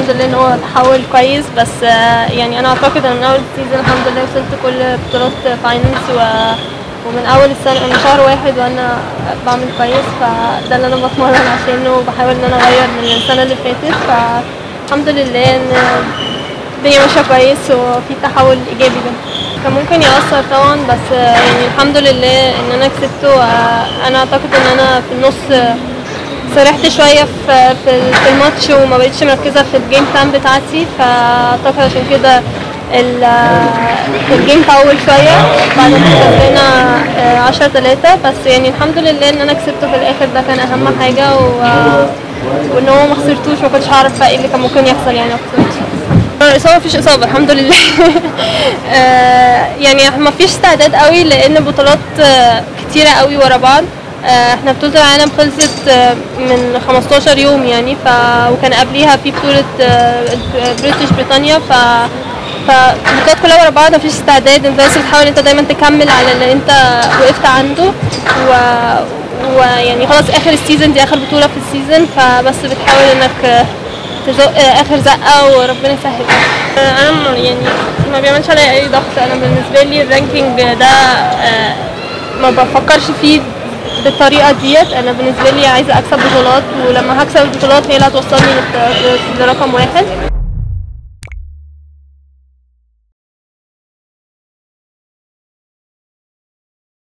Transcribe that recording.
الحمد لله ان هو تحول كويس بس آه، يعني انا اعتقد ان من اول السيزون الحمد لله وصلت كل بطولات فاينلز و ومن اول السنه من شهر واحد وانا بعمل كويس فده اللي انا بتمرن عشانه وبحاول ان انا اغير من السنه اللي فاتت فالحمد لله ان الدنيا ماشيه كويس وفي تحول ايجابي ده كان ممكن يأثر طبعا بس يعني الحمد لله ان انا كسبته انا اعتقد ان انا في النص سرحت شويه في في في الماتش وما بقتش مركزه في الجيم بلان بتاعتي فاعتقد عشان كده ال- الجيم طول شويه بعدين كسبنا 10 3 بس يعني الحمد لله ان انا كسبته في الاخر ده كان اهم حاجه و وان هو ما خسرتوش ما كنتش هعرف بقى ايه اللي كان ممكن يحصل يعني لو خسرت الاصابه مفيش اصابه الحمد لله آه، يعني ما فيش استعداد قوي لان بطولات آه، كتيره قوي ورا بعض آه، احنا بطولة العالم خلصت آه، من 15 يوم يعني ف وكان قبليها في بطولة آه، بريتش بريطانيا ف فالبطولات كلها ورا بعض مفيش استعداد انت بس بتحاول انت دايما تكمل على اللي انت وقفت عنده و ويعني خلاص اخر السيزون دي اخر بطولة في السيزون فبس بتحاول انك آه، تزق اخر زقه وربنا يسهل انا ما- يعني ما بيعملش عليا اي ضغط انا بالنسبه لي الرانكينج ده آه، ما بفكرش فيه بالطريقه ديت انا بالنسبه لي عايزه اكسب بطولات ولما هكسب البطولات هي اللي هتوصلني للت- لرقم واحد